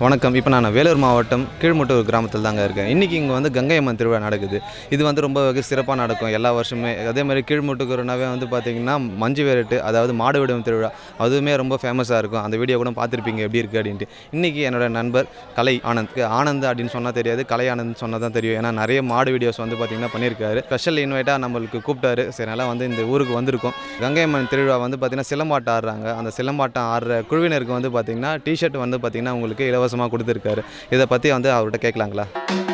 வணக்கம் இப்போ நான் வேலூர் மாவட்டம் கீழ்முட்டூர் கிராமத்தில் தாங்க இருக்கேன் இன்றைக்கி இங்கே வந்து கங்கை அம்மன் திருவிழா நடக்குது இது வந்து ரொம்ப வெகு சிறப்பாக நடக்கும் எல்லா வருஷமே அதே மாதிரி கீழ்முட்டுக்குறனாவே வந்து பார்த்திங்கன்னா மஞ்சு விரட்டு அதாவது மாடு விடும் திருவிழா அதுவுமே ரொம்ப ஃபேமஸாக இருக்கும் அந்த வீடியோ கூட பார்த்துருப்பீங்க எப்படி இருக்குது அப்படின்ட்டு இன்றைக்கி என்னோட நண்பர் கலை ஆனந்த்க்கு ஆனந்த் அப்படின்னு சொன்னால் தெரியாது கலை ஆனந்த் சொன்னால் தான் தெரியும் ஏன்னா நிறைய மாடு வீடியோஸ் வந்து பார்த்திங்கன்னா பண்ணியிருக்காரு ஸ்பெஷல் இன்வைட்டாக நம்மளுக்கு கூப்பிட்டாரு சரி நல்லா வந்து இந்த ஊருக்கு வந்திருக்கோம் கங்கை அம்மன் திருவிழா வந்து பார்த்திங்கன்னா சிலம்பாட்டம் ஆடுறாங்க அந்த சிலம்பாட்டம் ஆடுற குழுவினருக்கு வந்து பார்த்திங்கன்னா டிஷர்ட் வந்து பார்த்திங்கன்னா உங்களுக்கு இலவசமாக கொடுத்துருக்காரு இதை பற்றி வந்து அவர்கிட்ட கேட்கலாங்களா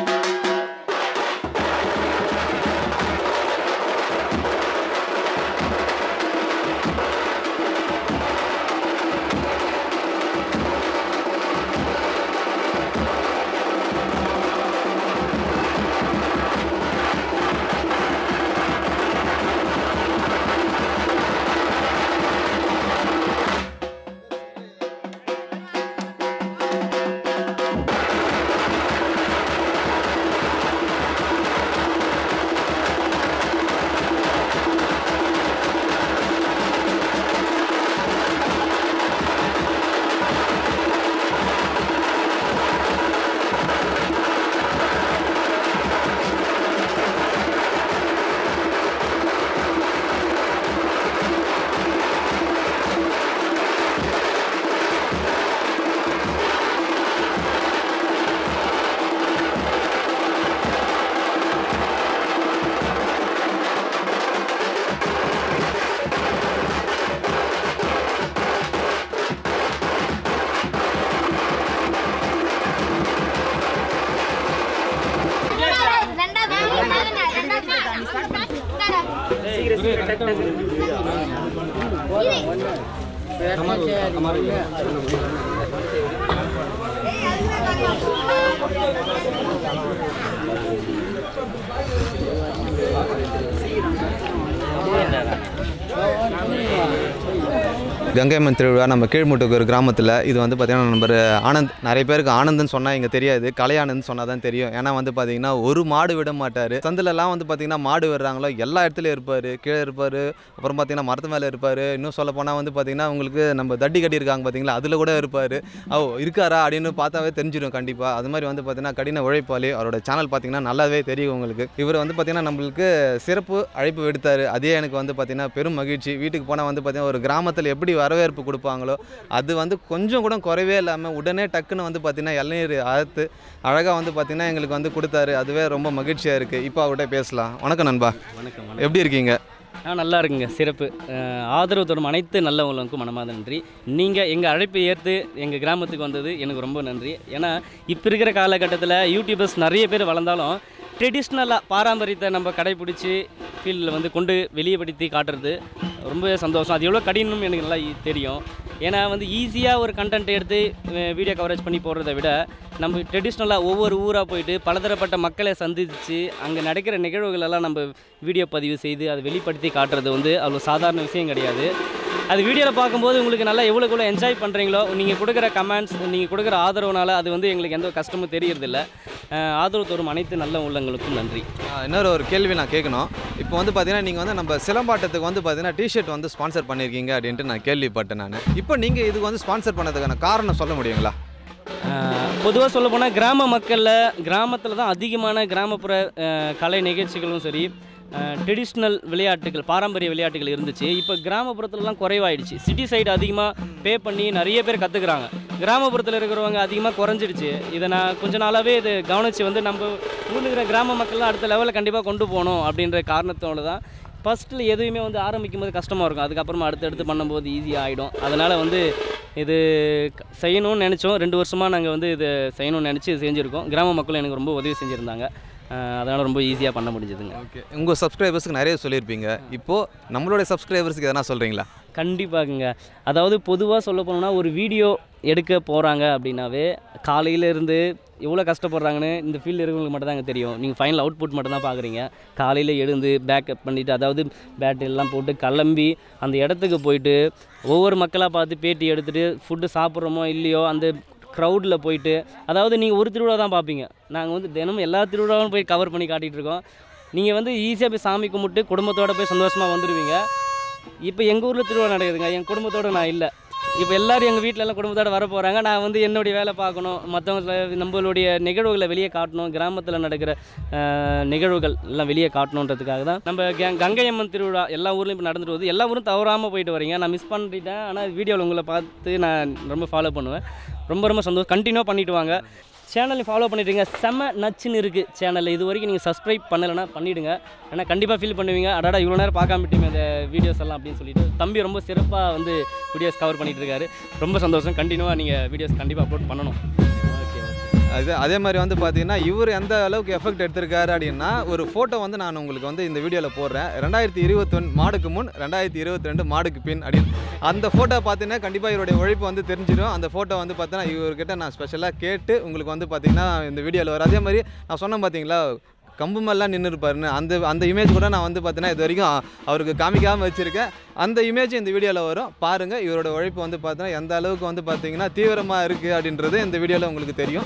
கங்கை அம்மன் திருவிழா நம்ம கீழ்முட்டுக்கூர் கிராமத்தில் இது வந்து பார்த்திங்கன்னா நம்பர் ஆனந்த் நிறைய பேருக்கு ஆனந்த்னு சொன்னால் இங்கே தெரியாது கலை ஆனந்த் சொன்னால் தான் தெரியும் ஏன்னா வந்து பார்த்திங்கன்னா ஒரு மாடு விட மாட்டார் சந்திலலாம் வந்து பார்த்திங்கன்னா மாடு விடுறாங்களோ எல்லா இடத்துலையும் இருப்பார் கீழே இருப்பார் அப்புறம் பார்த்திங்கன்னா மரத்து மேலே இருப்பார் இன்னும் சொல்ல போனால் வந்து பார்த்திங்கன்னா உங்களுக்கு நம்ம தட்டி கட்டியிருக்காங்க பார்த்தீங்களா அதில் கூட இருப்பார் ஓ இருக்காரா அப்படின்னு பார்த்தாவே தெரிஞ்சிடும் கண்டிப்பாக அது மாதிரி வந்து பார்த்திங்கன்னா கடின உழைப்பாளி அவரோட சேனல் பார்த்திங்கன்னா நல்லாவே தெரியும் உங்களுக்கு இவர் வந்து பார்த்திங்கன்னா நம்மளுக்கு சிறப்பு அழைப்பு விடுத்தார் அதே எனக்கு வந்து பார்த்திங்கன்னா பெரும் மகிழ்ச்சி வீட்டுக்கு போனால் வந்து பார்த்திங்கன்னா ஒரு கிராமத்தில் எப்படி வரவேற்பு கொடுப்பாங்களோ அது வந்து கொஞ்சம் கூட குறைவே இல்லாமல் உடனே டக்குன்னு வந்து பார்த்திங்கன்னா இளநீர் அறுத்து அழகாக வந்து பார்த்திங்கன்னா எங்களுக்கு வந்து கொடுத்தாரு அதுவே ரொம்ப மகிழ்ச்சியாக இருக்குது இப்போ அவர்கிட்ட பேசலாம் வணக்கம் நண்பா வணக்கம் எப்படி இருக்கீங்க ஆ நல்லா இருக்குங்க சிறப்பு அஹ், ஆதரவு தரும் அனைத்து நல்ல உள்ளவங்களுக்கும் மனமார்ந்த நன்றி நீங்கள் எங்கள் அழைப்பை ஏற்று எங்கள் கிராமத்துக்கு வந்தது எனக்கு ரொம்ப நன்றி ஏன்னா இப்போ இருக்கிற காலகட்டத்தில் யூடியூபர்ஸ் நிறைய பேர் வளர்ந்தாலும் ட்ரெடிஷ்னலாக பாரம்பரியத்தை நம்ம கடைப்பிடிச்சி ஃபீல்டில் வந்து கொண்டு வெளியப்படுத்தி காட்டுறது ரொம்ப சந்தோஷம் அது எவ்வளோ கடினம்னு எனக்கு நல்லா இ- தெரியும் ஏன்னா வந்து ஈஸியாக ஒரு கண்டென்ட் எடுத்து வீடியோ கவரேஜ் பண்ணி போடுறத விட நம்ம ட்ரெடிஷ்னலாக ஒவ்வொரு ஊராக போயிட்டு பலதரப்பட்ட மக்களை சந்தித்து அங்கே நடக்கிற நிகழ்வுகளெல்லாம் நம்ம வீடியோ பதிவு செய்து அதை வெளிப்படுத்தி காட்டுறது வந்து அவ்வளோ சாதாரண விஷயம் கிடையாது அது வீடியோவில் பார்க்கும்போது உங்களுக்கு நல்லா எவ்வளோக்கு எவ்வளோ என்ஜாய் பண்ணுறீங்களோ நீங்கள் கொடுக்குற கமெண்ட்ஸ் நீங்கள் கொடுக்குற ஆதரவுனால அது வந்து எங்களுக்கு எந்த ஒரு கஷ்டமும் தெரியறதில்ல அஹ் ஆதரவு தரும் அனைத்து நல்ல உள்ளங்களுக்கும் நன்றி ஆ, இன்னொரு ஒரு கேள்வி நான் கேட்கணும் இப்போ வந்து பார்த்தீங்கன்னா நீங்கள் வந்து நம்ம சிலம்பாட்டத்துக்கு வந்து பார்த்தீங்கன்னா டிஷர்ட் வந்து ஸ்பான்சர் பண்ணியிருக்கீங்க அப்படின்ட்டு நான் கேள்விப்பட்டேன் நான் இப்போ நீங்கள் இதுக்கு வந்து ஸ்பான்சர் பண்ணதுக்கான காரணம் சொல்ல முடியுங்களா பொதுவாக சொல்ல போனால் கிராம மக்களில் கிராமத்தில் தான் அதிகமான கிராமப்புற அஹ், கலை நிகழ்ச்சிகளும் சரி ட்ரெடிஷ்னல் விளையாட்டுகள் பாரம்பரிய விளையாட்டுகள் இருந்துச்சு இப்போ கிராமப்புறத்துலலாம் குறைவாயிடுச்சு சிட்டி சைடு அதிகமாக பே பண்ணி நிறைய பேர் கற்றுக்குறாங்க கிராமப்புறத்தில் இருக்கிறவங்க அதிகமாக குறைஞ்சிடுச்சு இதை நான் கொஞ்ச நாளாகவே இது கவனித்து வந்து நம்ம ஊரில் இருக்கிற கிராம மக்கள்லாம் அடுத்த லெவலில் கண்டிப்பாக கொண்டு போகணும் அப்படின்ற காரணத்தோடு தான் ஃபஸ்ட்டில் எதுவுமே வந்து ஆரம்பிக்கும் போது கஷ்டமாக இருக்கும் அதுக்கப்புறமா அடுத்தடுத்து பண்ணும்போது ஈஸியாக ஆகிடும் அதனால் வந்து இது க- செய்யணும்னு நினச்சோம் ரெண்டு வருஷமாக நாங்கள் வந்து இது செய்யணும்னு நினச்சி செஞ்சுருக்கோம் கிராம மக்களும் எனக்கு ரொம்ப உதவி செஞ்சுருந்தாங்க அதனால் ரொம்ப ஈஸியாக பண்ண முடிஞ்சதுங்க ஓகே உங்கள் சப்ஸ்கிரைபர்ஸ்க்கு நிறைய சொல்லியிருப்பீங்க இப்போது நம்மளுடைய சப்ஸ்கிரைபர்ஸ்க்கு எதனா சொல்கிறீங்களா கண்டிப்பாகங்க அதாவது பொதுவாக சொல்ல போனோம்னா ஒரு வீடியோ எடுக்க போகிறாங்க அப்படின்னாவே காலையில இருந்து எவ்வளோ கஷ்டப்படுறாங்கன்னு இந்த ஃபீல்டு இருக்கிறவங்களுக்கு மட்டும் தாங்க தெரியும் நீங்கள் ஃபைனல் அவுட்புட் மட்டும் தான் பார்க்குறீங்க காலையில் எழுந்து பேக்கப் பண்ணிவிட்டு அதாவது பேட் எல்லாம் போட்டு கிளம்பி அந்த இடத்துக்கு போயிட்டு ஒவ்வொரு மக்களாக பார்த்து பேட்டி எடுத்துகிட்டு ஃபுட்டு சாப்பிட்றோமோ இல்லையோ அந்த க்ரௌடில் போயிட்டு அதாவது நீங்கள் ஒரு திருவிழா தான் பார்ப்பீங்க நாங்கள் வந்து தினமும் எல்லா திருவிழாவும் போய் கவர் பண்ணி காட்டிகிட்டு இருக்கோம் நீங்கள் வந்து ஈஸியாக போய் சாமி கும்பிட்டு குடும்பத்தோட போய் சந்தோஷமாக வந்துடுவீங்க இப்போ எங்கள் ஊரில் திருவிழா நடக்குதுங்க என் குடும்பத்தோடு நான் இல்லை இப்போ எல்லாரும் எங்கள் வீட்டில எல்லாம் குடும்பத்தோட வர போகிறாங்க நான் வந்து என்னுடைய வேலை பார்க்கணும் மற்றவங்க நம்மளுடைய நிகழ்வுகளை வெளியே காட்டணும் கிராமத்தில் நடக்கிற அஹ், நிகழ்வுகள் எல்லாம் வெளியே காட்டணுன்றதுக்காக தான் நம்ம கே- கங்கை அம்மன் திருவிழா எல்லா ஊர்லேயும் இப்போ நடந்துட்டு வருது எல்லா ஊரும் தவறாமல் போயிட்டு வரீங்க நான் மிஸ் பண்ணிட்டேன் ஆனால் வீடியோவில் உங்களை பார்த்து நான் ரொம்ப ஃபாலோ பண்ணுவேன் ரொம்ப ரொம்ப சந்தோஷம் கண்டினியூ பண்ணிட்டு வாங்க சேனலை ஃபாலோ பண்ணிட்டுங்க செம்ம நச்சுன்னு இருக்குது சேனலில் இது வரைக்கும் நீங்கள் சப்ஸ்கிரைப் பண்ணலைன்னா பண்ணிவிடுங்க ஏன்னா கண்டிப்பாக ஃபீல் பண்ணுவீங்க அடாடா இவ்வளோ நேரம் பார்க்காம விட்டுமே இந்த வீடியோஸ் எல்லாம் அப்படின்னு சொல்லிட்டு தம்பி ரொம்ப சிறப்பாக வந்து வீடியோஸ் கவர் பண்ணிட்டு இருக்காரு ரொம்ப சந்தோஷம் கண்டினியூவாக நீங்கள் வீடியோஸ் கண்டிப்பாக அப்லோட் பண்ணணும் ஓகே ஓகே அது அதே மாதிரி வந்து பார்த்தீங்கன்னா இவர் எந்த அளவுக்கு எஃபெக்ட் எடுத்திருக்காரு அப்படின்னா ஒரு ஃபோட்டோ வந்து நான் உங்களுக்கு வந்து இந்த வீடியோவில் போடுறேன் ரெண்டாயிரத்தி இருபத்தொன்று மாடுக்கு முன் ரெண்டாயிரத்தி இருபத்தி ரெண்டு மாடுக்கு பின் அப்படின்னு அந்த ஃபோட்டோ பார்த்தீங்கன்னா கண்டிப்பாக இவருடைய உழைப்பு வந்து தெரிஞ்சிடும் அந்த ஃபோட்டோ வந்து பார்த்தீங்கன்னா இவர்கிட்ட நான் ஸ்பெஷலாக கேட்டு உங்களுக்கு வந்து பார்த்தீங்கன்னா இந்த வீடியோவில் வரும் அதே மாதிரி நான் சொன்னேன் பார்த்தீங்களா கம்பு மேலாம் நின்று இருப்பாருன்னு அந்த அந்த இமேஜ் கூட நான் வந்து பார்த்தீங்கன்னா இது வரைக்கும் அவருக்கு காமிக்காமல் வச்சுருக்கேன் அந்த இமேஜ் இந்த வீடியோவில் வரும் பாருங்கள் இவரோட உழைப்பு வந்து பார்த்தீங்கன்னா எந்த அளவுக்கு வந்து பார்த்தீங்கன்னா தீவிரமாக இருக்குது அப்படின்றது இந்த வீடியோவில் உங்களுக்கு தெரியும்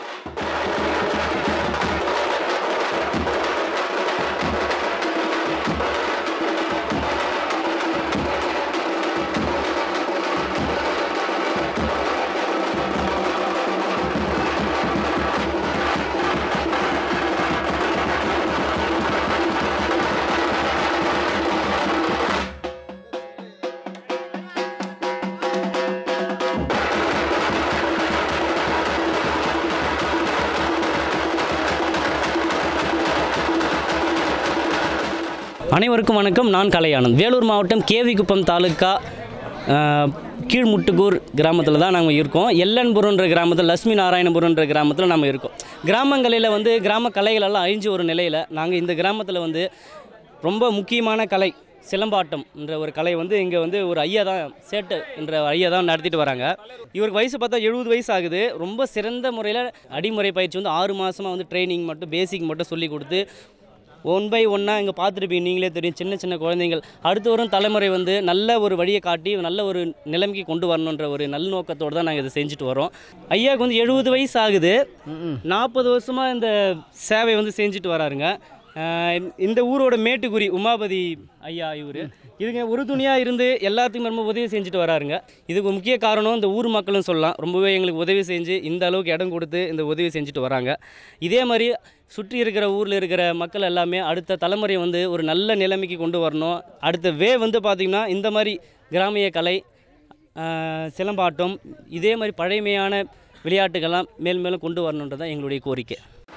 அனைவருக்கும் வணக்கம் நான் கலையானந்த் வேலூர் மாவட்டம் கேவிக்குப்பம் தாலுக்கா அஹ், கீழ்முட்டுக்கூர் கிராமத்தில் தான் நாங்கள் இருக்கோம் எல்லன்புரன்ற கிராமத்தில் லட்சுமி நாராயணபுரன்ற கிராமத்தில் நம்ம இருக்கோம் கிராமங்களில் வந்து கிராம கலைகள் எல்லாம் அழிஞ்சு ஒரு நிலையில் நாங்கள் இந்த கிராமத்தில் வந்து ரொம்ப முக்கியமான கலை சிலம்பாட்டம் என்ற ஒரு கலை வந்து இங்கே வந்து ஒரு ஐயா தான் சேட்டு என்ற ஐயா தான் நடத்திட்டு வராங்க இவருக்கு வயசு பார்த்தா எழுபது வயசு ஆகுது ரொம்ப சிறந்த முறையில் அடிமுறை பயிற்சி வந்து ஆறு மாதமாக வந்து ட்ரைனிங் மட்டும் பேசிக் மட்டும் சொல்லி கொடுத்து ஒன் பை ஒன்னாக இங்கே பார்த்துருப்பீங்க நீங்களே தெரியும் சின்ன சின்ன குழந்தைங்கள் அடுத்து வரும் தலைமுறை வந்து நல்ல ஒரு வழியை காட்டி நல்ல ஒரு நிலைமைக்கு கொண்டு வரணுன்ற ஒரு நல்ல நோக்கத்தோடு தான் நாங்கள் இதை செஞ்சுட்டு வரோம் ஐயாவுக்கு வந்து எழுபது வயசு ஆகுது நாற்பது வருஷமாக இந்த சேவை வந்து செஞ்சுட்டு வராருங்க ஆஹ் இந்த ஊரோட மேட்டுக்குரி உமாபதி ஐயா இவர் இதுங்க உறுதுணையாக இருந்து எல்லாத்துக்கும் ரொம்ப உதவி செஞ்சுட்டு வராருங்க இதுக்கு முக்கிய காரணம் இந்த ஊர் மக்களும் சொல்லலாம் ரொம்பவே எங்களுக்கு உதவி செஞ்சு இந்த அளவுக்கு இடம் கொடுத்து இந்த உதவி செஞ்சுட்டு வராங்க இதே மாதிரி சுற்றி இருக்கிற ஊரில் இருக்கிற மக்கள் எல்லாமே அடுத்த தலைமுறை வந்து ஒரு நல்ல நிலைமைக்கு கொண்டு வரணும் அடுத்த வே வந்து பார்த்திங்கன்னா இந்த மாதிரி கிராமிய கலை ஆஹ் சிலம்பாட்டம் இதே மாதிரி பழமையான விளையாட்டுகள்லாம் மேல் மேலும் கொண்டு வரணுன்றது தான் எங்களுடைய கோரிக்கை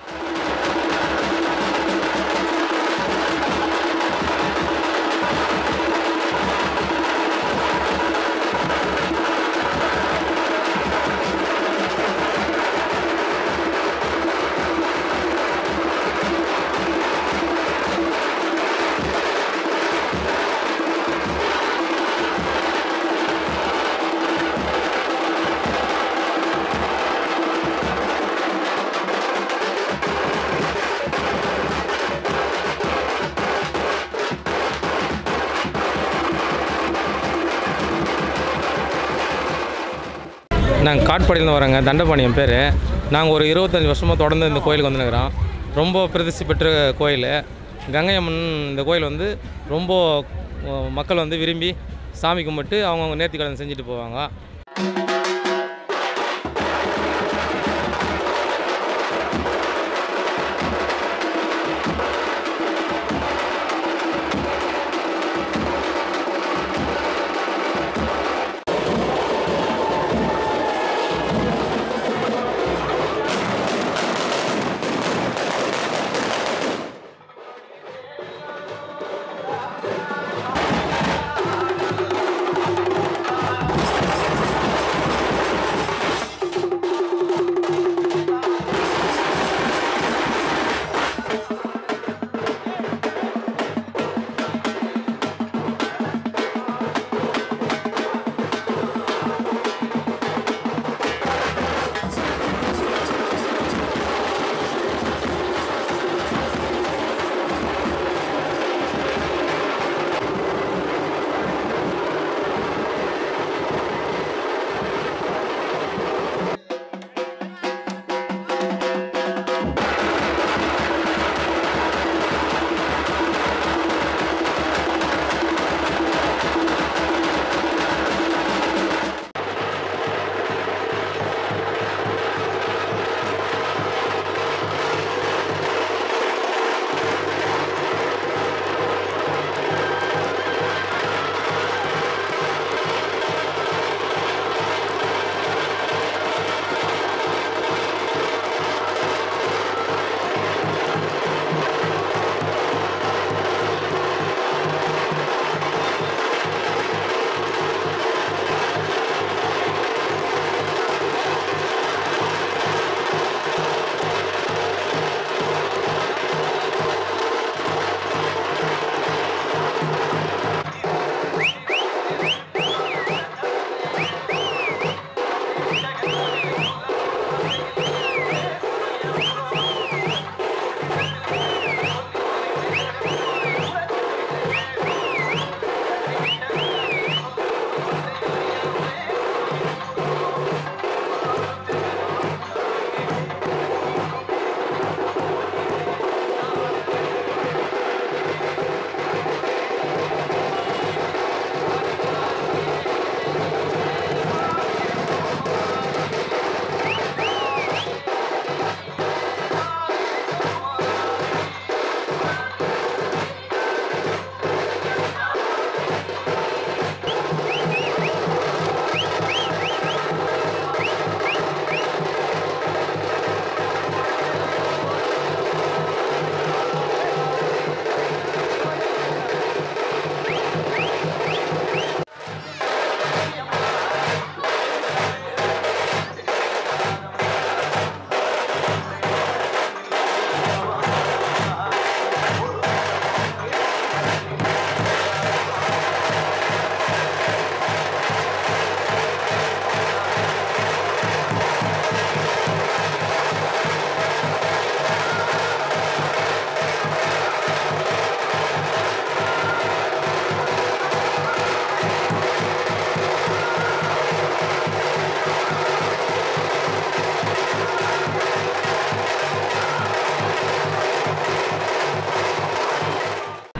நாங்கள் காட்பாடியிலேருந்து வரோங்க தண்டபாணி பேர் நாங்கள் ஒரு இருபத்தஞ்சி வருஷமாக தொடர்ந்து இந்த கோயிலுக்கு வந்துருக்கிறோம் ரொம்ப பிரதிஷ்டி பெற்ற கோயில் கங்கை அம்மன் இந்த கோயில் வந்து ரொம்ப அஹ், மக்கள் வந்து விரும்பி சாமி கும்பிட்டு அவங்கவுங்க நேர்த்தி கடன் செஞ்சுட்டு போவாங்க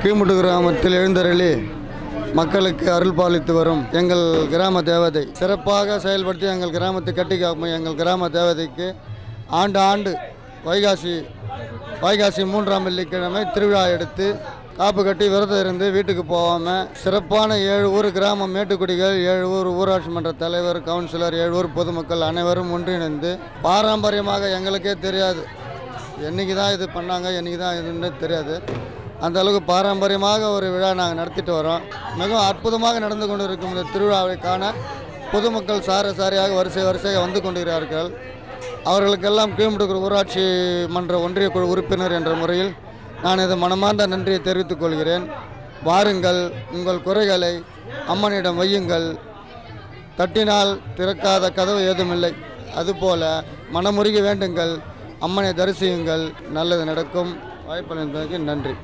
கீழ்முட்டு கிராமத்தில் எழுந்தருளி மக்களுக்கு அருள் பாலித்து வரும் எங்கள் கிராம தேவதை சிறப்பாக செயல்படுத்தி எங்கள் கிராமத்தை கட்டி காக்கும் எங்கள் கிராம தேவதைக்கு ஆண்டு ஆண்டு வைகாசி வைகாசி மூன்றாம் வெள்ளிக்கிழமை திருவிழா எடுத்து காப்பு கட்டி விரதம் இருந்து வீட்டுக்கு போகாமல் சிறப்பான ஏழு ஊர் கிராமம் மேட்டுக்குடிகள் ஏழு ஊர் ஊராட்சி மன்ற தலைவர் கவுன்சிலர் ஏழு ஊர் பொதுமக்கள் அனைவரும் ஒன்றிணைந்து பாரம்பரியமாக எங்களுக்கே தெரியாது என்னைக்கு தான் இது பண்ணாங்க என்னைக்கு தான் இதுன்னு தெரியாது அந்த அளவுக்கு பாரம்பரியமாக ஒரு விழா நாங்கள் நடத்திட்டு வரோம் மிகவும் அற்புதமாக நடந்து கொண்டு இருக்கும் இந்த திருவிழாவை காண பொதுமக்கள் சார சாரியாக வரிசை வரிசையாக வந்து கொண்டிருக்கிறார்கள் அவர்களுக்கெல்லாம் கீழ்முடுக்கிற ஊராட்சி மன்ற ஒன்றிய குழு உறுப்பினர் என்ற முறையில் நான் இது மனமார்ந்த நன்றியை தெரிவித்துக் கொள்கிறேன் வாருங்கள் உங்கள் குறைகளை அம்மனிடம் வையுங்கள் தட்டினால் திறக்காத கதவு ஏதுமில்லை அதுபோல மனமுருகி வேண்டுங்கள் அம்மனை தரிசியுங்கள் நல்லது நடக்கும் வாய்ப்பளித்ததற்கு நன்றி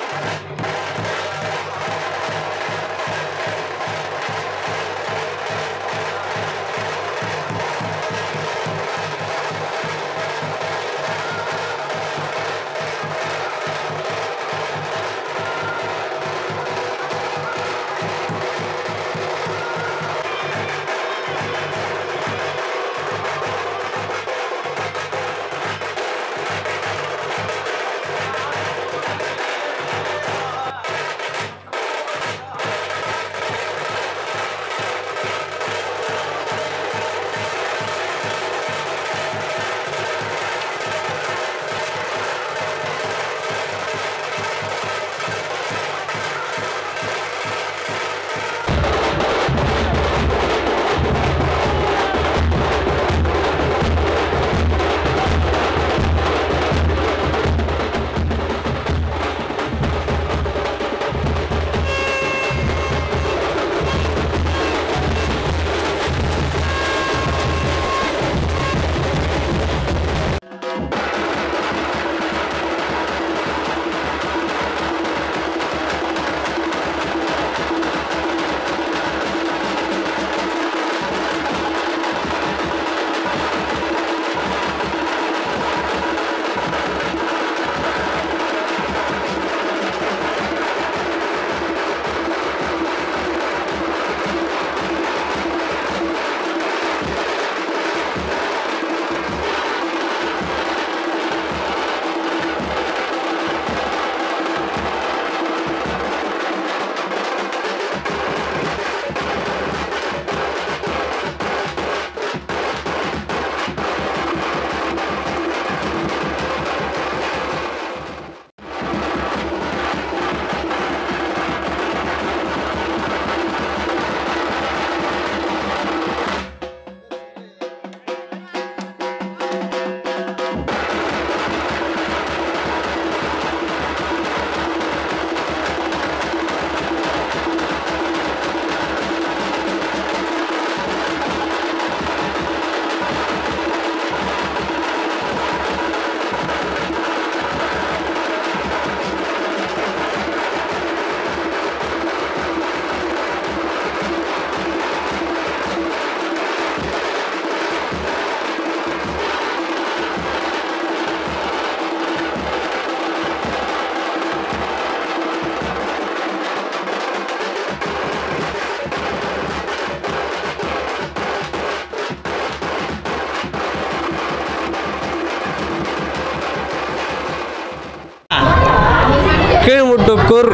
கீழ்முட்டுக்கூர்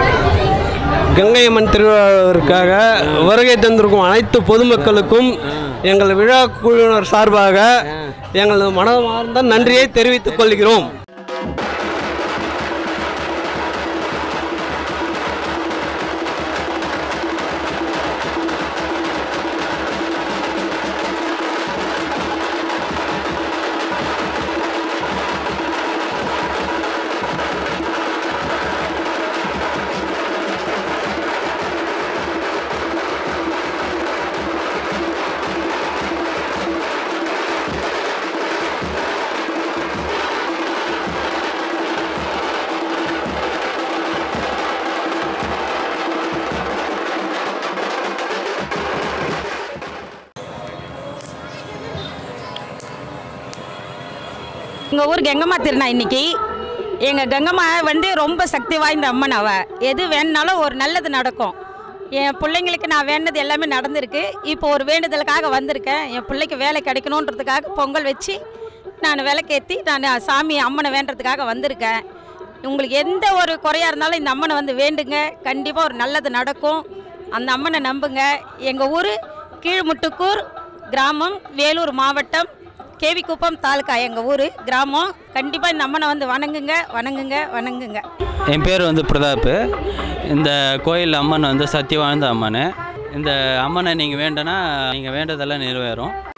கங்கையம்மன் திருவிழாவிற்காக வருகை தந்திருக்கும் அனைத்து பொதுமக்களுக்கும் எங்கள் விழா குழுவினர் சார்பாக எங்களது மனமார்ந்த நன்றியை தெரிவித்துக் கொள்கிறோம் எங்கள் ஊர் கெங்கம்மா திருநா இன்னைக்கு எங்கள் கங்கம்மா வந்து ரொம்ப சக்தி வாய்ந்த அம்மன் அவ எது வேணுனாலும் ஒரு நல்லது நடக்கும் என் பிள்ளைங்களுக்கு நான் வேண்டது எல்லாமே நடந்திருக்கு இப்போ ஒரு வேண்டுதலுக்காக வந்திருக்கேன் என் பிள்ளைக்கு வேலை கிடைக்கணுன்றதுக்காக பொங்கல் வச்சு நான் விளக்கேற்றி நான் சாமி அம்மனை வேண்டுறதுக்காக வந்திருக்கேன் உங்களுக்கு எந்த ஒரு குறையாக இருந்தாலும் இந்த அம்மனை வந்து வேண்டுங்க கண்டிப்பாக ஒரு நல்லது நடக்கும் அந்த அம்மனை நம்புங்க எங்கள் ஊர் கீழ்முட்டுக்கூர் கிராமம் வேலூர் மாவட்டம் கேவிக்குப்பம் தாலுக்கா எங்கள் ஊர் கிராமம் கண்டிப்பாக இந்த அம்மனை வந்து வணங்குங்க வணங்குங்க வணங்குங்க என் பேர் வந்து பிரதாப் இந்த கோயில் அம்மன் வந்து சத்திய வாழ்ந்த அம்மன் இந்த அம்மனை நீங்கள் வேண்டுனா நீங்கள் வேண்டதெல்லாம் நிறைவேறும்